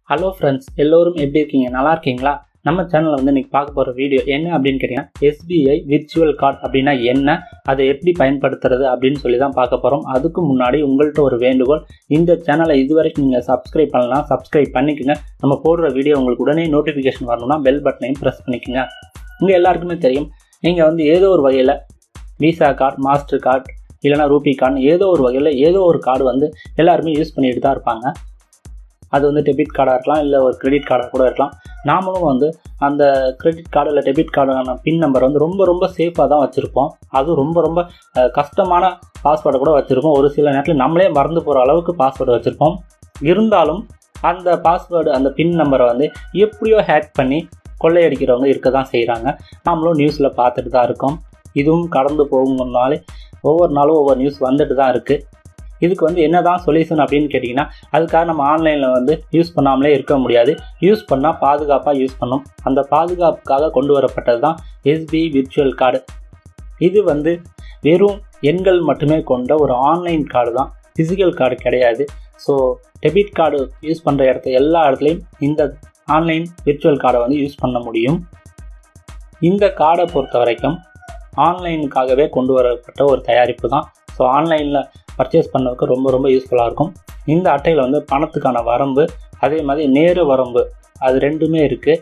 hello friends எல்லோரும் எப்படி இருக்கீங்க நல்லா இருக்கீங்களா நம்ம சேனலில் வந்து இன்றைக்கி பார்க்க போகிற வீடியோ என்ன அப்படின்னு கேட்டிங்கன்னா எஸ்பிஐ விர்ச்சுவல் கார்டு அப்படின்னா என்ன அதை எப்படி பயன்படுத்துறது அப்படின்னு சொல்லி தான் பார்க்க போகிறோம் அதுக்கு முன்னாடி உங்கள்கிட்ட ஒரு வேண்டுகோள் இந்த சேனலை இதுவரைக்கும் நீங்கள் சப்ஸ்கிரைப் பண்ணலாம் சப்ஸ்கிரைப் பண்ணிக்கோங்க நம்ம போடுற வீடியோ உங்களுக்கு உடனே நோட்டிஃபிகேஷன் வரணும்னா பெல் பட்டனையும் ப்ரெஸ் பண்ணிக்கோங்க உங்கள் எல்லாருக்குமே தெரியும் நீங்கள் வந்து ஏதோ ஒரு வகையில் விசா கார்டு மாஸ்டர் கார்டு இல்லைனா ரூபி கார்டு ஏதோ ஒரு வகையில் ஏதோ ஒரு கார்டு வந்து எல்லாருமே யூஸ் பண்ணிட்டு தான் இருப்பாங்க அது வந்து டெபிட் கார்டாக இருக்கலாம் இல்லை ஒரு கிரெடிட் கார்டாக கூட இருக்கலாம் நாமளும் வந்து அந்த கிரெடிட் கார்டு இல்லை டெபிட் கார்டான பின் நம்பர் வந்து ரொம்ப ரொம்ப சேஃபாக தான் வச்சுருப்போம் அதுவும் ரொம்ப ரொம்ப அஹ், கஷ்டமான பாஸ்வேர்டை கூட வச்சுருப்போம் ஒரு சில நேரத்தில் நம்மளே மறந்து போகிற அளவுக்கு பாஸ்வேர்டு வச்சுருப்போம் இருந்தாலும் அந்த பாஸ்வேர்டு அந்த பின் நம்பரை வந்து எப்படியோ ஹேக் பண்ணி கொள்ளையடிக்கிறவங்க இருக்க தான் செய்கிறாங்க நாமளும் நியூஸில் பார்த்துட்டு தான் இருக்கோம் இதுவும் கடந்து போகும்னாலே ஒவ்வொரு நாளும் ஒவ்வொரு நியூஸ் வந்துட்டு தான் இருக்குது இதுக்கு வந்து என்ன தான் சொல்யூஷன் அப்படின்னு கேட்டிங்கன்னா அதுக்காக நம்ம ஆன்லைனில் வந்து யூஸ் பண்ணாமலே இருக்க முடியாது யூஸ் பண்ணால் பாதுகாப்பாக யூஸ் பண்ணணும் அந்த பாதுகாப்புக்காக கொண்டு வரப்பட்டது தான் எஸ்பி விர்ச்சுவல் கார்டு இது வந்து வெறும் எண்கள் மட்டுமே கொண்ட ஒரு ஆன்லைன் கார்டு தான் ஃபிசிக்கல் கார்டு கிடையாது ஸோ டெபிட் கார்டு யூஸ் பண்ணுற இடத்த எல்லா இடத்துலையும் இந்த ஆன்லைன் விர்ச்சுவல் கார்டை வந்து யூஸ் பண்ண முடியும் இந்த கார்டை பொறுத்த வரைக்கும் ஆன்லைனுக்காகவே கொண்டு வரப்பட்ட ஒரு தயாரிப்பு தான் ஸோ ஆன்லைனில் பர்ச்சேஸ் பண்ணதுக்கு ரொம்ப ரொம்ப யூஸ்ஃபுல்லாக இருக்கும் இந்த அட்டையில் வந்து பணத்துக்கான வரம்பு அதே மாதிரி நேரு வரம்பு அது ரெண்டுமே இருக்குது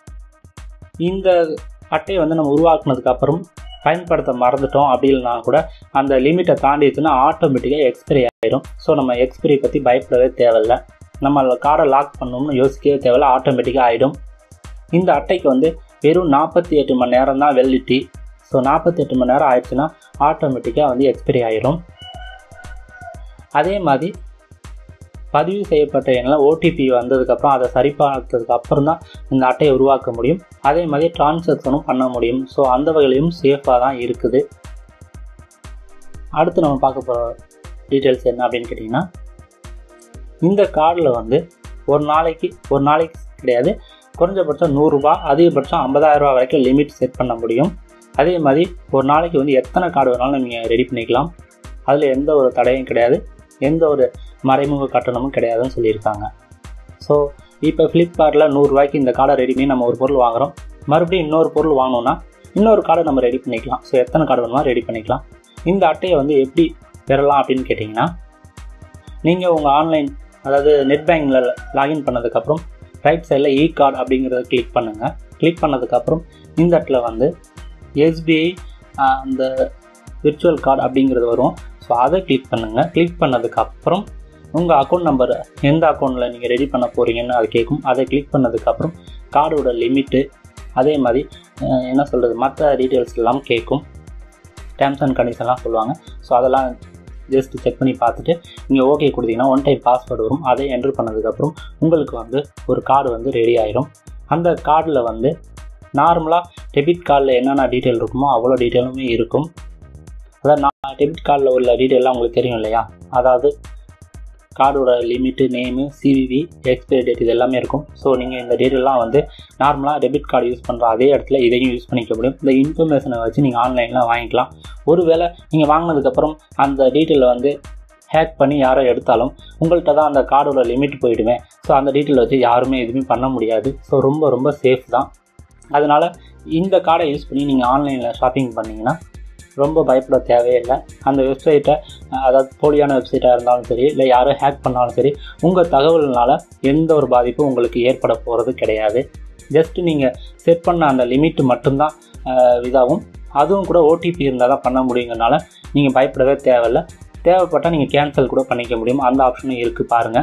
இந்த அட்டையை வந்து நம்ம உருவாக்குனதுக்கு அப்புறம் பயன்படுத்த மறந்துட்டோம் அப்படின்னா கூட அந்த லிமிட்டை தாண்டிடுச்சுன்னா ஆட்டோமேட்டிக்காக எக்ஸ்பிரி ஆகிடும் ஸோ நம்ம எக்ஸ்பிரி பற்றி பயப்படவே தேவையில்ல நம்ம அதில் கார்டை லாக் பண்ணணும்னு யோசிக்கவே தேவையில்ல ஆட்டோமேட்டிக்காக ஆகிடும் இந்த அட்டைக்கு வந்து வெறும் நாற்பத்தி எட்டு மணி நேரம் தான் வெல்லிட்டி ஸோ நாற்பத்தி எட்டு மணி நேரம் ஆயிடுச்சுன்னா ஆட்டோமேட்டிக்காக வந்து எக்ஸ்பிரி ஆகிடும் அதே மாதிரி பதிவு செய்யப்பட்ட எண்ணில் ஓடிபி வந்ததுக்கப்புறம் அதை சரி பார்த்ததுக்கு அப்புறம் தான் இந்த அட்டையை உருவாக்க முடியும் அதே மாதிரி டிரான்சாக்ஷனும் பண்ண முடியும் ஸோ அந்த வகையிலையும் சேஃபாக தான் இருக்குது அடுத்து நம்ம பார்க்க போகிற டீட்டெயில்ஸ் என்ன அப்படின்னு கேட்டிங்கன்னா இந்த கார்டில் வந்து ஒரு நாளைக்கு ஒரு நாளைக்கு கிடையாது குறைஞ்சபட்சம் நூறுரூபா அதிகபட்சம் ஐம்பதாயிரரூபா வரைக்கும் லிமிட் செட் பண்ண முடியும் அதே மாதிரி ஒரு நாளைக்கு வந்து எத்தனை கார்டு வேணாலும் நீங்கள் ரெடி பண்ணிக்கலாம் அதில் எந்த ஒரு தடையும் கிடையாது எந்த ஒரு மறைமுக கட்டணமும் கிடையாதுன்னு சொல்லியிருக்காங்க ஸோ இப்போ ஃப்ளிப்கார்ட்டில் நூறுரூவாய்க்கு இந்த கார்டை ரெடி பண்ணி நம்ம ஒரு பொருள் வாங்குகிறோம் மறுபடியும் இன்னொரு பொருள் வாங்கணும்னா இன்னொரு கார்டை நம்ம ரெடி பண்ணிக்கலாம் ஸோ எத்தனை கார்டு வேணுமோ ரெடி பண்ணிக்கலாம் இந்த அட்டையை வந்து எப்படி பெறலாம் அப்படின்னு கேட்டிங்கன்னா நீங்கள் உங்கள் ஆன்லைன் அதாவது நெட் பேங்கிங்கில் லாகின் பண்ணதுக்கப்புறம் ரைட் சைடில் இ கார்டு அப்படிங்கிறத கிளிக் பண்ணுங்கள் கிளிக் பண்ணதுக்கப்புறம் இந்த இடத்துல வந்து எஸ்பிஐ அந்த விர்ச்சுவல் கார்டு அப்படிங்கிறது வரும் ஸோ அதை கிளிக் பண்ணுங்கள் கிளிக் பண்ணதுக்கப்புறம் உங்கள் அக்கௌண்ட் நம்பர் எந்த அக்கௌண்ட்டில் நீங்கள் ரெடி பண்ண போகிறீங்கன்னு அது கேட்கும் அதை கிளிக் பண்ணதுக்கப்புறம் கார்டோட லிமிட்டு அதே மாதிரி அஹ், என்ன சொல்கிறது மற்ற டீட்டெயில்ஸ் எல்லாம் கேட்கும் டேர்ம்ஸ் அண்ட் கண்டிஷன்லாம் சொல்லுவாங்க ஸோ அதெல்லாம் ஜஸ்ட் செக் பண்ணி பார்த்துட்டு நீங்கள் ஓகே கொடுத்தீங்கன்னா ஒன் டைம் பாஸ்வேர்டு வரும் அதை என்ட்ரு பண்ணதுக்கப்புறம் உங்களுக்கு வந்து ஒரு கார்டு வந்து ரெடி ஆயிரும் அந்த கார்டில் வந்து நார்மலாக டெபிட் கார்டில் என்னென்ன டீட்டெயில் இருக்குமோ அவ்வளோ டீட்டெயிலுமே இருக்கும் அதான் நான் டெபிட் கார்டில் உள்ள டீட்டெயிலாம் உங்களுக்கு தெரியும் இல்லையா அதாவது கார்டோட limit name CVV expiry date இது எல்லாமே இருக்கும் ஸோ நீங்கள் இந்த டீட்டெயிலாம் வந்து நார்மலாக டெபிட் கார்டு யூஸ் பண்ணுற அதே இடத்துல இதையும் யூஸ் பண்ணிக்க முடியும் இந்த இன்ஃபர்மேஷனை வச்சு நீங்கள் ஆன்லைனில் வாங்கிக்கலாம் ஒருவேளை நீங்கள் வாங்கினதுக்கப்புறம் அந்த டீட்டெயிலை வந்து ஹேக் பண்ணி யாரோ எடுத்தாலும் உங்கள்கிட்ட தான் அந்த கார்டோட லிமிட் போயிடுமே ஸோ அந்த டீட்டெயில் வச்சு யாருமே எதுவுமே பண்ண முடியாது ஸோ ரொம்ப ரொம்ப சேஃப் தான் அதனால் இந்த கார்டை யூஸ் பண்ணி நீங்கள் ஆன்லைனில் ஷாப்பிங் பண்ணிங்கன்னா ரொம்ப பயப்பட தேவையில்லை அந்த வெப்சைட்டை அதாவது போலியான வெப்சைட்டாக இருந்தாலும் சரி இல்லை யாரும் ஹேக் பண்ணாலும் சரி உங்கள் தகவல்னால எந்த ஒரு பாதிப்பும் உங்களுக்கு ஏற்பட போகிறது கிடையாது ஜஸ்ட் நீங்கள் செட் பண்ண அந்த லிமிட் மட்டும்தான் அஹ், இதாகும் அதுவும் கூட ஓடிபி இருந்தால் தான் பண்ண முடியுங்கனால நீங்கள் பயப்படவே தேவையில்லை தேவைப்பட்டால் நீங்கள் கேன்சல் கூட பண்ணிக்க முடியும் அந்த ஆப்ஷனும் இருக்குது பாருங்கள்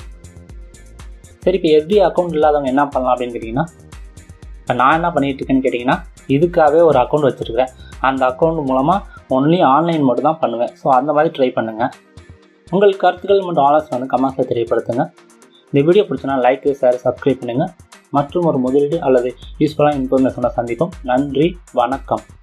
சரி இப்போ எஸ்பி அக்கௌண்ட் இல்லாதவங்க என்ன பண்ணலாம் அப்படின்னு கேட்டிங்கன்னா இப்போ நான் என்ன பண்ணிட்டு இருக்கேன்னு கேட்டிங்கன்னா இதுக்காகவே ஒரு அக்கௌண்ட் வச்சுருக்கிறேன் அந்த அக்கௌண்ட் மூலமாக ஒன்லி ஆன்லைன் மட்டும் தான் பண்ணுவேன் ஸோ அந்த மாதிரி ட்ரை பண்ணுங்கள் உங்கள் கருத்துக்கள் மற்றும் ஆலோசனை வந்து கமெண்ட்ஸில் தெரியப்படுத்துங்க இந்த வீடியோ பிடிச்சனா லைக் ஷேர் சப்ஸ்கிரைப் பண்ணுங்கள் மற்றும் ஒரு முதலீடு அல்லது யூஸ்ஃபுல்லான இன்ஃபர்மேஷனை சந்திப்போம் நன்றி வணக்கம்